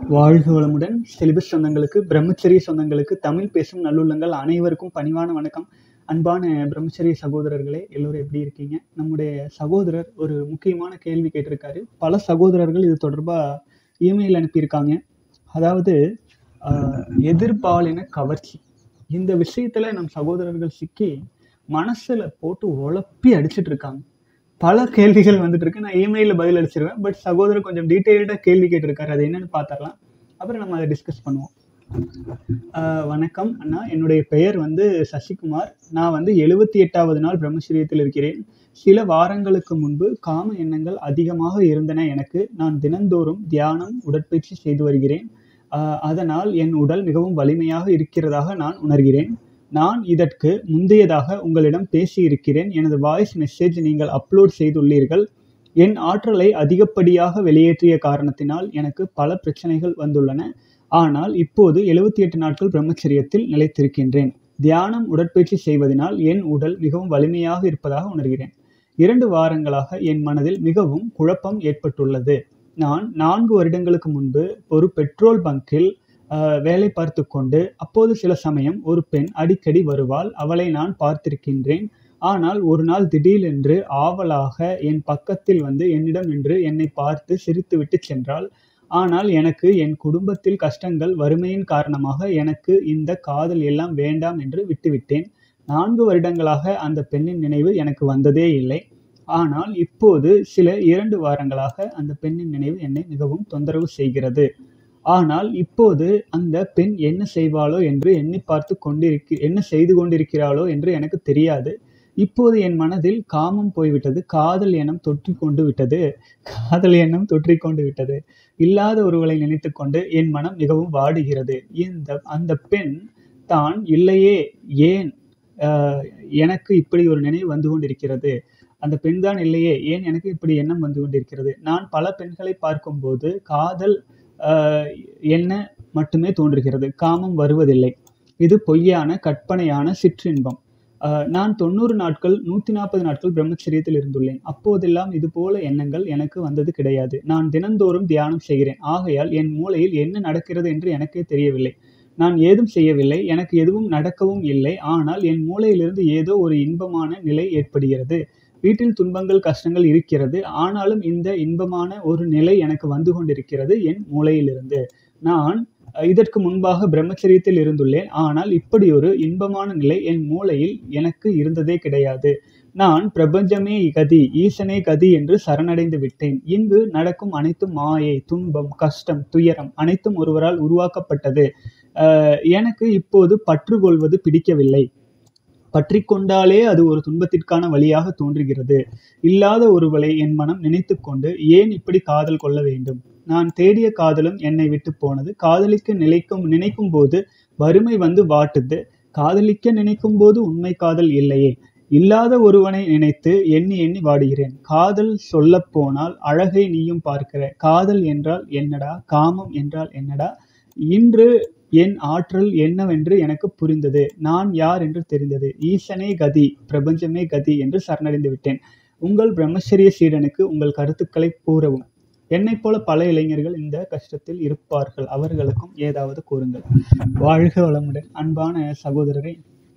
வாழ்க வளமுடன் செலிபஸ் சொந்தங்களுக்கு பிரம்மச்சரிய சொந்தங்களுக்கு தமிழ் பேசும் நல்லுள்ளங்கள் அனைவருக்கும் பணிவான வணக்கம் அன்பான பிரம்மச்சரிய சகோதரர்களே எல்லோரும் எப்படி இருக்கீங்க நம்முடைய சகோதரர் ஒரு முக்கியமான கேள்வி கேட்டிருக்காரு பல சகோதரர்கள் இது தொடர்பாக இமெயில் அனுப்பியிருக்காங்க அதாவது ஆஹ், எதிர்பாலின கவர்ச்சி இந்த விஷயத்துல நம் சகோதரர்கள் சிக்கி மனசுல போட்டு உழப்பி அடிச்சிட்டு இருக்காங்க பல கேள்விகள் வந்துட்டு இருக்கு நான் இமெயிலில் பதில் அடிச்சிருவேன் பட் சகோதரர் கொஞ்சம் டீட்டெயில்டாக கேள்வி கேட்டிருக்காரு அது என்னன்னு பார்த்துடலாம் அப்புறம் நம்ம அதை டிஸ்கஸ் பண்ணுவோம் ஆஹ் வணக்கம் அண்ணா என்னுடைய பெயர் வந்து சசிகுமார் நான் வந்து எழுபத்தி எட்டாவது நாள் பிரம்மச்சரியத்தில் இருக்கிறேன் சில வாரங்களுக்கு முன்பு காம எண்ணங்கள் அதிகமாக இருந்தன எனக்கு நான் தினந்தோறும் தியானம் உடற்பயிற்சி செய்து வருகிறேன் ஆஹ் அதனால் என் உடல் மிகவும் வலிமையாக இருக்கிறதாக நான் உணர்கிறேன் நான் இதற்கு முந்தையதாக உங்களிடம் பேசியிருக்கிறேன் எனது வாய்ஸ் மெசேஜ் நீங்கள் அப்லோட் செய்துள்ளீர்கள் என் ஆற்றலை அதிகப்படியாக வெளியேற்றிய காரணத்தினால் எனக்கு பல பிரச்சனைகள் வந்துள்ளன ஆனால் இப்போது எழுபத்தி எட்டு நாட்கள் பிரம்மச்சரியத்தில் நிலைத்திருக்கின்றேன் தியானம் உடற்பயிற்சி செய்வதனால் என் உடல் மிகவும் வலிமையாக இருப்பதாக உணர்கிறேன் இரண்டு வாரங்களாக என் மனதில் மிகவும் குழப்பம் ஏற்பட்டுள்ளது நான் நான்கு வருடங்களுக்கு முன்பு ஒரு பெட்ரோல் பங்கில் ஆஹ், வேலை பார்த்து கொண்டு அப்போது சில சமயம் ஒரு பெண் அடிக்கடி வருவாள் அவளை நான் பார்த்திருக்கின்றேன் ஆனால் ஒரு நாள் திடீரென்று ஆவலாக என் பக்கத்தில் வந்து என்னிடம் நின்று என்னை பார்த்து சிரித்துவிட்டு சென்றாள் ஆனால் எனக்கு என் குடும்பத்தில் கஷ்டங்கள் வறுமையின் காரணமாக எனக்கு இந்த காதல் எல்லாம் வேண்டாம் என்று விட்டுவிட்டேன் நான்கு வருடங்களாக அந்த பெண்ணின் நினைவு எனக்கு வந்ததே இல்லை ஆனால் இப்போது சில இரண்டு வாரங்களாக அந்த பெண்ணின் நினைவு என்னை மிகவும் தொந்தரவு செய்கிறது ஆனால் இப்போது அந்த பெண் என்ன செய்வாளோ என்று எண்ணி பார்த்து கொண்டிருக்க என்ன செய்து கொண்டிருக்கிறாளோ என்று எனக்கு தெரியாது இப்போது என் மனதில் காமம் போய்விட்டது காதல் எண்ணம் தொற்றி கொண்டு விட்டது காதல் எண்ணம் தொற்றிக் கொண்டு விட்டது இல்லாத ஒருவளை நினைத்துக்கொண்டு என் மனம் மிகவும் வாடுகிறது இந்த அந்த பெண் தான் இல்லையே ஏன் ஆஹ், எனக்கு இப்படி ஒரு நினைவு வந்து கொண்டிருக்கிறது அந்த பெண் தான் இல்லையே ஏன் எனக்கு இப்படி எண்ணம் வந்து கொண்டிருக்கிறது நான் பல பெண்களை பார்க்கும்போது காதல் ஆஹ், என்ன மட்டுமே தோன்றுகிறது காமம் வருவதில்லை இது பொய்யான கற்பனையான சிற்றின்பம் ஆஹ், நான் தொண்ணூறு நாட்கள் நூற்றி நாற்பது நாட்கள் பிரம்மச்சரியத்தில் இருந்துள்ளேன் அப்போதெல்லாம் இது போல எண்ணங்கள் எனக்கு வந்தது கிடையாது நான் தினந்தோறும் தியானம் செய்கிறேன் ஆகையால் என் மூளையில் என்ன நடக்கிறது என்று எனக்கே தெரியவில்லை நான் ஏதும் செய்யவில்லை எனக்கு எதுவும் நடக்கவும் இல்லை ஆனால் என் மூளையிலிருந்து ஏதோ ஒரு இன்பமான நிலை ஏற்படுகிறது வீட்டில் துன்பங்கள் கஷ்டங்கள் இருக்கிறது ஆனாலும் இந்த இன்பமான ஒரு நிலை எனக்கு வந்து கொண்டிருக்கிறது என் மூளையிலிருந்து நான் அஹ், இதற்கு முன்பாக பிரம்மச்சரியத்தில் இருந்துள்ளேன் ஆனால் இப்படி ஒரு இன்பமான நிலை என் மூளையில் எனக்கு இருந்ததே கிடையாது நான் பிரபஞ்சமே கதி ஈசனே கதி என்று சரணடைந்து விட்டேன் இங்கு நடக்கும் அனைத்தும் மாயை துன்பம் கஷ்டம் துயரம் அனைத்தும் ஒருவரால் உருவாக்கப்பட்டது அஹ், எனக்கு இப்போது பற்று கொள்வது பிடிக்கவில்லை பற்றி கொண்டாலே அது ஒரு துன்பத்திற்கான வழியாக தோன்றுகிறது இல்லாத ஒருவளை என் மனம் நினைத்துக்கொண்டு ஏன் இப்படி காதல் கொள்ள வேண்டும் நான் தேடிய காதலும் என்னை விட்டு போனது காதலிக்க நினைக்கும் நினைக்கும் போது வறுமை வந்து வாட்டுது காதலிக்க நினைக்கும் போது உண்மை காதல் இல்லையே இல்லாத ஒருவனை நினைத்து எண்ணி எண்ணி வாடுகிறேன் காதல் சொல்லப் போனால் அழகை நீயும் பார்க்கிற காதல் என்றால் என்னடா காமம் என்றால் என்னடா இன்று என் ஆற்றல் என்னவென்று எனக்கு புரிந்தது நான் யார் என்று தெரிந்தது ஈசனே கதி பிரபஞ்சமே கதி என்று சரணடைந்து விட்டேன் உங்கள் பிரம்மச்சரிய சீடனுக்கு உங்கள் கருத்துக்களை கூறவும் என்னைப் போல பல இளைஞர்கள் இந்த கஷ்டத்தில் இருப்பார்கள் அவர்களுக்கும் ஏதாவது கூறுங்கள் வாழ்க வளமுடன் அன்பான சகோதரரே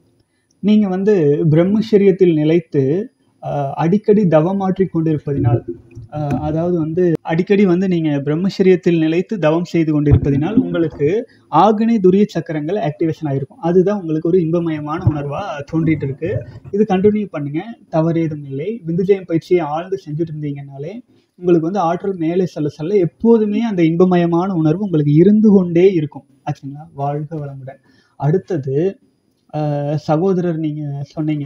நீங்க வந்து பிரம்மச்சரியத்தில் நிலைத்து ஆஹ், அடிக்கடி தவமாற்றிக் கொண்டிருப்பதினால் ஆஹ், அதாவது வந்து அடிக்கடி வந்து நீங்க பிரம்மச்சரியத்தில் நிலைத்து தவம் செய்து கொண்டிருப்பதினால் உங்களுக்கு ஆகனே துரிய சக்கரங்கள் ஆக்டிவேஷன் ஆகிருக்கும் அதுதான் உங்களுக்கு ஒரு இன்பமயமான உணர்வா தோன்றிட்டு இருக்கு இது கண்டினியூ பண்ணுங்க தவறேதும் இல்லை விந்துஜயம் பயிற்சியை ஆழ்ந்து செஞ்சுட்டு இருந்தீங்கனாலே உங்களுக்கு வந்து ஆற்றல் மேலே செல்ல செல்ல எப்போதுமே அந்த இன்பமயமான உணர்வு உங்களுக்கு இருந்து கொண்டே இருக்கும் ஆச்சுங்களா வாழ்க வளமுடன் அடுத்தது ஆஹ், சகோதரர் நீங்க சொன்னீங்க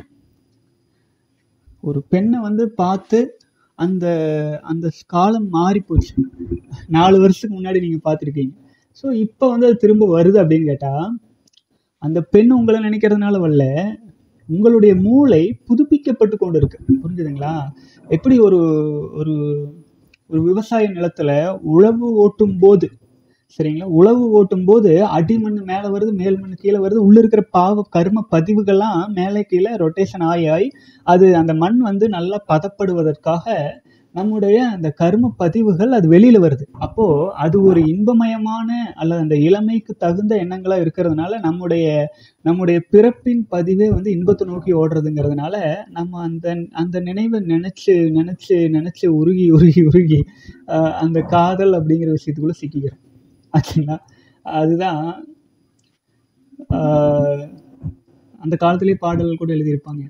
ஒரு பெண்ணை வந்து பார்த்து அந்த அந்த காலம் மாறி போச்சு நாலு வருஷத்துக்கு முன்னாடி நீங்க பார்த்துருக்கீங்க ஸோ இப்போ வந்து அது திரும்ப வருது அப்படின்னு கேட்டா அந்த பெண் உங்களை நினைக்கிறதுனால வரல உங்களுடைய மூளை புதுப்பிக்கப்பட்டு கொண்டு இருக்கு புரிஞ்சுதுங்களா எப்படி ஒரு ஒரு ஒரு விவசாய நிலத்துல உழவு ஓட்டும் போது சரிங்களா உழவு ஓட்டும் போது அடிமண் மேலே வருது மேல் மண் கீழே வருது உள்ள இருக்கிற பாவ கர்ம பதிவுகள்லாம் மேலே கீழே ரொட்டேஷன் ஆகி ஆகி அது அந்த மண் வந்து நல்லா பதப்படுவதற்காக நம்முடைய அந்த கர்ம பதிவுகள் அது வெளியில வருது அப்போ அது ஒரு இன்பமயமான அல்லது அந்த இளமைக்கு தகுந்த எண்ணங்களா இருக்கிறதுனால நம்முடைய நம்முடைய பிறப்பின் பதிவே வந்து இன்பத்தை நோக்கி ஓடுறதுங்கிறதுனால நம்ம அந்த அந்த நினைவை நினைச்சு நினைச்சு நினைச்சு உருகி உருகி உருகி ஆஹ் அந்த காதல் அப்படிங்கிற விஷயத்துக்குள்ள சிக்கிக்கிறோம் ஆச்சுங்களா அதுதான் ஆஹ் அந்த காலத்திலேயே பாடல் கூட எழுதியிருப்பாங்க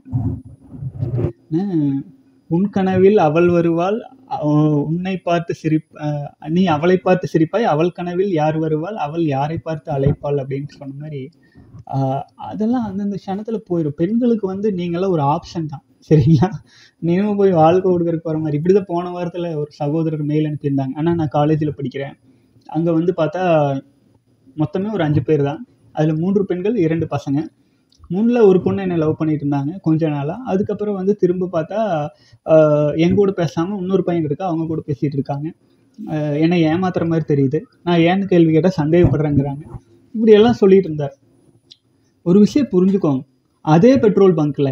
அஹ் உன் கனவில் அவள் வருவாள் அஹ் உன்னை பார்த்து சிரிப் அஹ் நீ அவளை பார்த்து சிரிப்பாய் அவள் கனவில் யார் வருவாள் அவள் யாரை பார்த்து அழைப்பாள் அப்படின்னு சொன்ன மாதிரி ஆஹ் அதெல்லாம் அந்தந்த க்ஷணத்துல போயிடும் பெண்களுக்கு வந்து நீங்களாம் ஒரு ஆப்ஷன் தான் சரிங்களா நீங்களும் போய் வாழ்க்கை கொடுக்கறதுக்கு வர மாதிரி இப்படிதான் போன வாரத்துல ஒரு சகோதரர் மெயில் அனுப்பியிருந்தாங்க ஆனா நான் காலேஜில் படிக்கிறேன் அங்க வந்து பார்த்தா மொத்தமே ஒரு அஞ்சு பேர் தான் அதுல மூன்று பெண்கள் இரண்டு பசங்க மூணுல ஒரு பொண்ணு என்னை லவ் பண்ணிட்டு இருந்தாங்க கொஞ்ச நாளா அதுக்கப்புறம் வந்து திரும்ப பார்த்தா ஆஹ் என் கூட பேசாம இன்னொரு பையன் இருக்கா அவங்க கூட பேசிட்டு இருக்காங்க ஆஹ் என்னை ஏமாத்துற மாதிரி தெரியுது நான் ஏன்னு கேள்வி கேட்டால் சந்தேகப்படுறேங்கிறாங்க இப்படி எல்லாம் சொல்லிட்டு இருந்தார் ஒரு விஷயம் புரிஞ்சுக்கோங்க அதே பெட்ரோல் பங்க்ல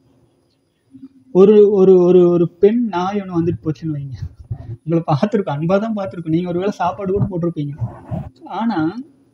ஒரு ஒரு ஒரு ஒரு பெண் நாய் ஒன்று வந்துட்டு போச்சுன்னு வைங்க உங்களை பார்த்துருக்கோம் அன்பாக தான் பார்த்துருக்கோம் நீங்கள் ஒருவேளை சாப்பாடு கூட போட்டிருப்பீங்க ஆனால்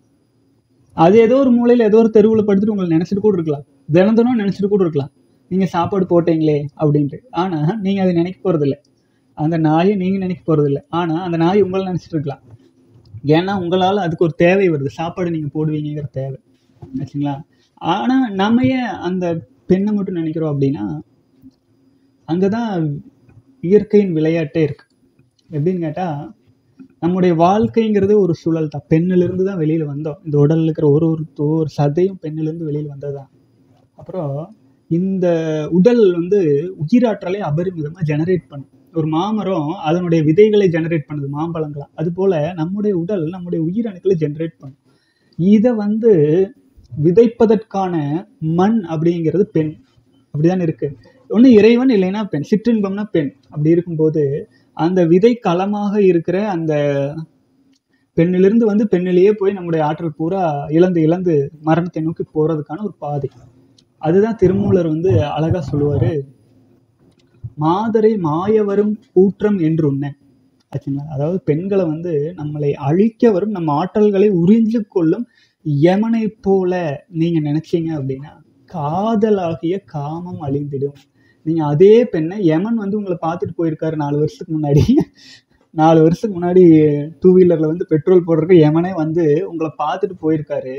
அது ஏதோ ஒரு மூலையில் ஏதோ ஒரு தெருவில் படுத்துட்டு உங்களை நினச்சிட்டு கூட இருக்கலாம் தினம் தினம் நினச்சிட்டு கூட இருக்கலாம் நீங்கள் சாப்பாடு போட்டீங்களே அப்படின்ட்டு ஆனால் நீங்கள் அதை நினைக்க போகிறதில்ல அந்த நாயை நீங்கள் நினைக்க போகிறதில்ல ஆனால் அந்த நாய் உங்களை நினச்சிட்டு இருக்கலாம் ஏன்னா உங்களால் அதுக்கு ஒரு தேவை வருது சாப்பாடு நீங்கள் போடுவீங்கிற தேவை ஆச்சுங்களா ஆனால் நம்ம ஏன் அந்த பெண்ணை மட்டும் நினைக்கிறோம் அப்படின்னா அங்கே தான் இயற்கையின் விளையாட்டே இருக்கு எப்படின்னு கேட்டால் நம்முடைய வாழ்க்கைங்கிறது ஒரு சுழல் தான் பெண்ணிலிருந்து தான் வெளியில் வந்தோம் இந்த உடல்ல இருக்கிற ஒரு ஒரு ஒரு சதையும் பெண்ணிலிருந்து வெளியில் வந்தது தான் அப்புறம் இந்த உடல் வந்து உயிராற்றலை அபரிமிதமாக ஜெனரேட் பண்ணும் ஒரு மாமரம் அதனுடைய விதைகளை ஜெனரேட் பண்ணுது மாம்பழங்களா அது போல நம்முடைய உடல் நம்முடைய உயிரணுக்களை ஜெனரேட் பண்ணும் இதை வந்து விதைப்பதற்கான மண் அப்படிங்கிறது பெண் அப்படிதான் இருக்கு ஒன்று இறைவன் இல்லைன்னா பெண் சிற்றின்பம்னா பெண் அப்படி இருக்கும்போது அந்த விதை களமாக இருக்கிற அந்த பெண்ணிலிருந்து வந்து பெண்ணிலேயே போய் நம்முடைய ஆற்றல் பூரா இழந்து இழந்து மரணத்தை நோக்கி போறதுக்கான ஒரு பாதை அதுதான் திருமூலர் வந்து அழகா சொல்லுவாரு மாதரை மாயவரும் கூற்றம் என்று உன்ன ஆச்சுங்களா அதாவது பெண்களை வந்து நம்மளை அழிக்க வரும் நம்ம ஆற்றல்களை உறிஞ்சு கொள்ளும் யமனை போல நீங்க நினைச்சீங்க அப்படின்னா காதலாகிய காமம் அழிந்திடும் நீங்க அதே பெண்ணை யமன் வந்து உங்களை பார்த்துட்டு போயிருக்காரு நாலு வருஷத்துக்கு முன்னாடி நாலு வருஷத்துக்கு முன்னாடி டூ வீலர்ல வந்து பெட்ரோல் போடுறதுக்கு யமனே வந்து உங்களை பார்த்துட்டு போயிருக்காரு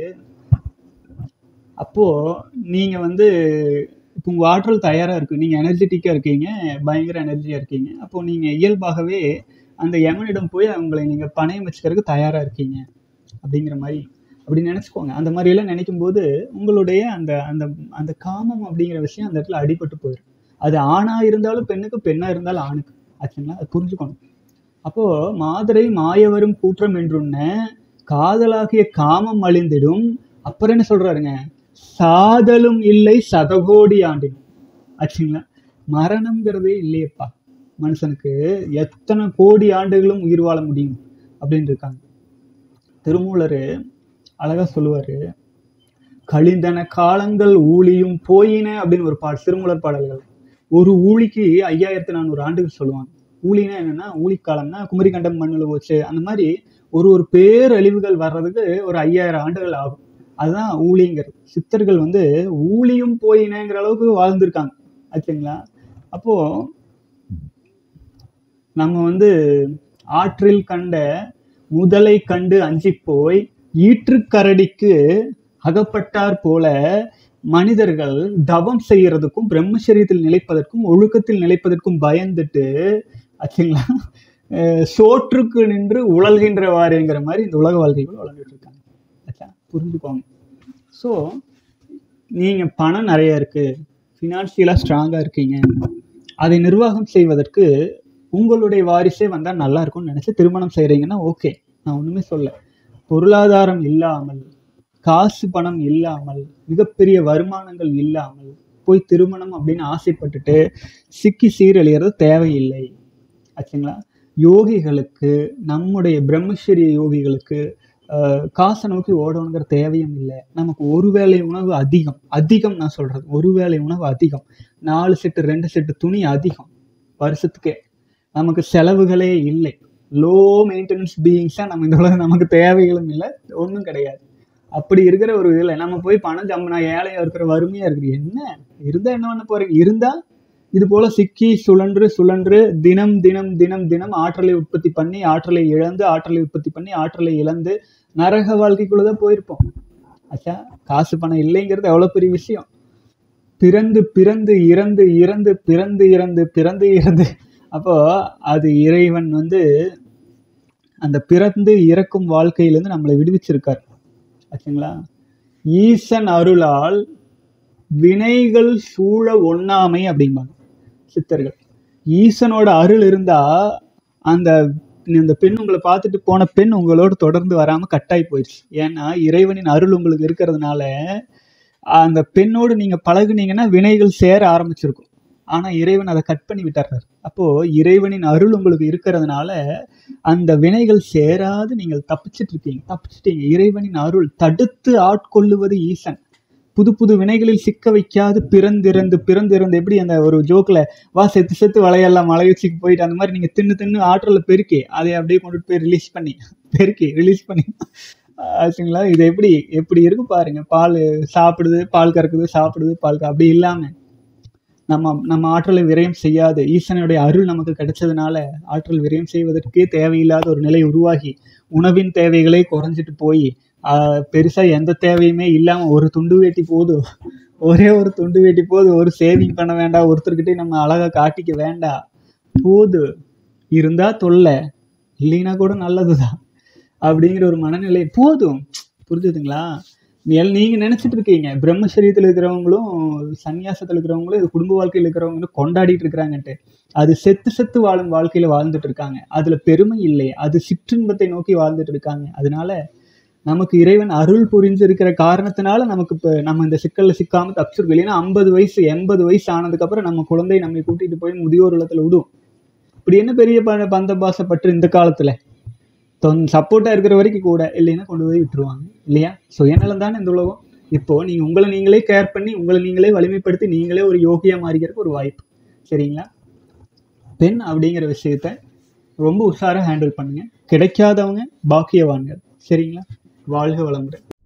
அப்போ நீங்க வந்து இப்போ உங்க ஆற்றல் தயாரா இருக்கு நீங்க எனர்ஜெட்டிக்கா இருக்கீங்க பயங்கர எனர்ஜியா இருக்கீங்க அப்போ நீங்க இயல்பாகவே அந்த யமனிடம் போய் அவங்களை நீங்க பணையம் வச்சுக்கிறதுக்கு தயாரா இருக்கீங்க அப்படிங்கிற மாதிரி அப்படி நினைச்சுக்கோங்க அந்த மாதிரி எல்லாம் நினைக்கும் போது உங்களுடைய அந்த அந்த அந்த காமம் அப்படிங்கிற விஷயம் அந்த இடத்துல அடிபட்டு போயிடும் அது ஆணா இருந்தாலும் பெண்ணுக்கு பெண்ணா இருந்தாலும் ஆணுக்கு ஆச்சுங்களா அது புரிஞ்சுக்கணும் அப்போ மாதரை மாயவரும் கூற்றம் என்றுன்ன காதலாகிய காமம் அழிந்திடும் அப்புறம் என்ன சொல்றாருங்க சாதலும் இல்லை சதகோடி ஆண்டினும் ஆச்சுங்களா மரணம்ங்கிறதே இல்லையப்பா மனுஷனுக்கு எத்தனை கோடி ஆண்டுகளும் உயிர் வாழ முடியும் அப்படின்னு இருக்காங்க திருமூலர் அழகா சொல்லுவாரு கழிந்தன காலங்கள் ஊழியும் போயின அப்படின்னு ஒரு பாடல் திருமூலர் பாடல்கள் ஒரு ஊழிக்கு ஐயாயிரத்தி நானூறு ஆண்டுகள் சொல்லுவாங்க ஊழினா என்னன்னா ஊழிக்காலம்னா குமரிக்கண்டம் மண்ணில் போச்சு அந்த மாதிரி ஒரு ஒரு பேரழிவுகள் வர்றதுக்கு ஒரு ஐயாயிரம் ஆண்டுகள் ஆகும் அதுதான் ஊழிங்கிறது சித்தர்கள் வந்து ஊழியும் போயினங்கிற அளவுக்கு வாழ்ந்திருக்காங்க ஆச்சுங்களா அப்போ நம்ம வந்து ஆற்றில் கண்ட முதலை கண்டு அஞ்சி போய் ஈற்றுக்கரடிக்கு அகப்பட்டார் போல மனிதர்கள் தவம் செய்யறதுக்கும் பிரம்மச்சரியத்தில் நிலைப்பதற்கும் ஒழுக்கத்தில் நிலைப்பதற்கும் பயந்துட்டு ஆச்சுங்களா அஹ் சோற்றுக்கு நின்று உழல்கின்றவாறுங்கிற மாதிரி இந்த உலக வாழ்க்கைக்குள்ள வளர்ந்துட்டு இருக்காங்க ஆச்சா புரிஞ்சுக்கோங்க ஸோ நீங்கள் பணம் நிறைய இருக்குது ஃபினான்ஷியலாக ஸ்ட்ராங்காக இருக்கீங்க அதை நிர்வாகம் செய்வதற்கு உங்களுடைய வாரிசே வந்தால் நல்லா இருக்கும்னு நினச்சி திருமணம் செய்கிறீங்கன்னா ஓகே நான் ஒன்றுமே சொல்ல பொருளாதாரம் இல்லாமல் காசு பணம் இல்லாமல் மிகப்பெரிய வருமானங்கள் இல்லாமல் போய் திருமணம் அப்படின்னு ஆசைப்பட்டுட்டு சிக்கி சீரழியறது தேவையில்லை ஆச்சுங்களா யோகிகளுக்கு நம்முடைய பிரம்மச்சரிய யோகிகளுக்கு ஆஹ், காசை நோக்கி ஓடணுங்கிற தேவையும் இல்லை நமக்கு ஒரு வேளை உணவு அதிகம் அதிகம் நான் சொல்றது ஒரு வேளை உணவு அதிகம் நாலு செட்டு ரெண்டு செட்டு துணி அதிகம் வருஷத்துக்கே நமக்கு செலவுகளே இல்லை லோ மெயின்டெனன்ஸ் பீயிங்ஸாக நம்ம இந்த உலகம் நமக்கு தேவைகளும் இல்லை ஒன்றும் கிடையாது அப்படி இருக்கிற ஒரு இதில் நம்ம போய் பணம் ஜம்பினா ஏழையாக இருக்கிற வறுமையாக இருக்குது என்ன இருந்தால் என்ன பண்ண போகிறீங்க இருந்தால் இது போல சிக்கி சுழன்று சுழன்று தினம் தினம் தினம் தினம் ஆற்றலை உற்பத்தி பண்ணி ஆற்றலை இழந்து ஆற்றலை உற்பத்தி பண்ணி ஆற்றலை இழந்து நரக வாழ்க்கைக்குள்ள தான் போயிருப்போம் ஆச்சா காசு பணம் இல்லைங்கிறது எவ்வளோ பெரிய விஷயம் பிறந்து பிறந்து இறந்து இறந்து பிறந்து இறந்து பிறந்து இறந்து அப்போ அது இறைவன் வந்து அந்த பிறந்து இறக்கும் வாழ்க்கையிலேருந்து நம்மளை விடுவிச்சிருக்கார் ஆச்சுங்களா ஈசன் அருளால் வினைகள் சூழ ஒண்ணாமை அப்படிம்பாங்க சித்தர்கள் ஈசனோட அருள் இருந்தா அந்த இந்த பெண் உங்களை பார்த்துட்டு போன பெண் உங்களோட தொடர்ந்து வராம கட்டாய் போயிடுச்சு ஏன்னா இறைவனின் அருள் உங்களுக்கு இருக்கிறதுனால அந்த பெண்ணோடு நீங்க பழகுனீங்கன்னா வினைகள் சேர ஆரம்பிச்சிருக்கும் ஆனா இறைவன் அதை கட் பண்ணி விட்டுறாரு அப்போ இறைவனின் அருள் உங்களுக்கு இருக்கிறதுனால அந்த வினைகள் சேராது நீங்கள் தப்பிச்சிட்டு இருக்கீங்க தப்பிச்சிட்டீங்க இறைவனின் அருள் தடுத்து ஆட்கொள்ளுவது ஈசன் புது புது வினைகளில் சிக்க வைக்காது பிறந்திறந்து பிறந்திறந்து எப்படி அந்த ஒரு ஜோக்கில் வா செத்து செத்து வளையெல்லாம் மலை வச்சுக்கு போயிட்டு அந்த மாதிரி நீங்கள் தின்னு தின்னு ஆற்றலை பெருக்கி அதை அப்படியே கொண்டுட்டு போய் ரிலீஸ் பண்ணி பெருக்கி ரிலீஸ் பண்ணி ஆச்சுங்களா இது எப்படி எப்படி இருக்கு பாருங்க பால் சாப்பிடுது பால் கறக்குது சாப்பிடுது பால் க- அப்படி இல்லாமல் நம்ம நம்ம ஆற்றலை விரயம் செய்யாது ஈசனுடைய அருள் நமக்கு கிடைச்சதுனால ஆற்றல் விரயம் செய்வதற்கே தேவையில்லாத ஒரு நிலை உருவாகி உணவின் தேவைகளே குறைஞ்சிட்டு போய் பெருசா எந்த தேவையுமே இல்லாம ஒரு துண்டு வேட்டி போதும் ஒரே ஒரு துண்டு வேட்டி போதும் ஒரு சேவிங் பண்ண வேண்டாம் ஒருத்தர்கிட்ட நம்ம அழகா காட்டிக்க வேண்டாம் போது இருந்தா தொல்லை இல்லைன்னா கூட நல்லதுதான் அப்படிங்கிற ஒரு மனநிலை போதும் புரிஞ்சுதுங்களா எல்- நீங்க நினைச்சிட்டு இருக்கீங்க பிரம்மச்சரியத்தில் இருக்கிறவங்களும் சன்னியாசத்தில் இருக்கிறவங்களும் இது குடும்ப வாழ்க்கையில் இருக்கிறவங்களும் கொண்டாடிட்டு இருக்கிறாங்கன்ட்டு அது செத்து செத்து வாழும் வாழ்க்கையில வாழ்ந்துட்டு இருக்காங்க அதுல பெருமை இல்லை அது சிற்றின்பத்தை நோக்கி வாழ்ந்துட்டு இருக்காங்க அதனால நமக்கு இறைவன் அருள் புரிஞ்சிருக்கிற காரணத்தினால நமக்கு இப்போ நம்ம இந்த சிக்கல்ல சிக்காம தப்பிச்சிருக்கோம் இல்லைன்னா ஐம்பது வயசு எண்பது வயசு ஆனதுக்கப்புறம் நம்ம குழந்தை நம்மை கூட்டிட்டு போய் முதியோர் இல்லத்துல விடும் இப்படி என்ன பெரிய ப- பந்த பாசப்பட்டு இந்த காலத்துல தொன் சப்போர்ட்டா இருக்கிற வரைக்கும் கூட இல்லைன்னா கொண்டு போய் விட்டுருவாங்க இல்லையா சுயநலம் தானே இந்த உலகம் இப்போ நீங்க உங்களை நீங்களே கேர் பண்ணி உங்களை நீங்களே வலிமைப்படுத்தி நீங்களே ஒரு யோகியா மாறிக்கிறதுக்கு ஒரு வாய்ப்பு சரிங்களா பெண் அப்படிங்கிற விஷயத்த ரொம்ப உஷாரா ஹேண்டில் பண்ணுங்க கிடைக்காதவங்க பாக்கியவான்கள் சரிங்களா வாழ்க வளமுடன்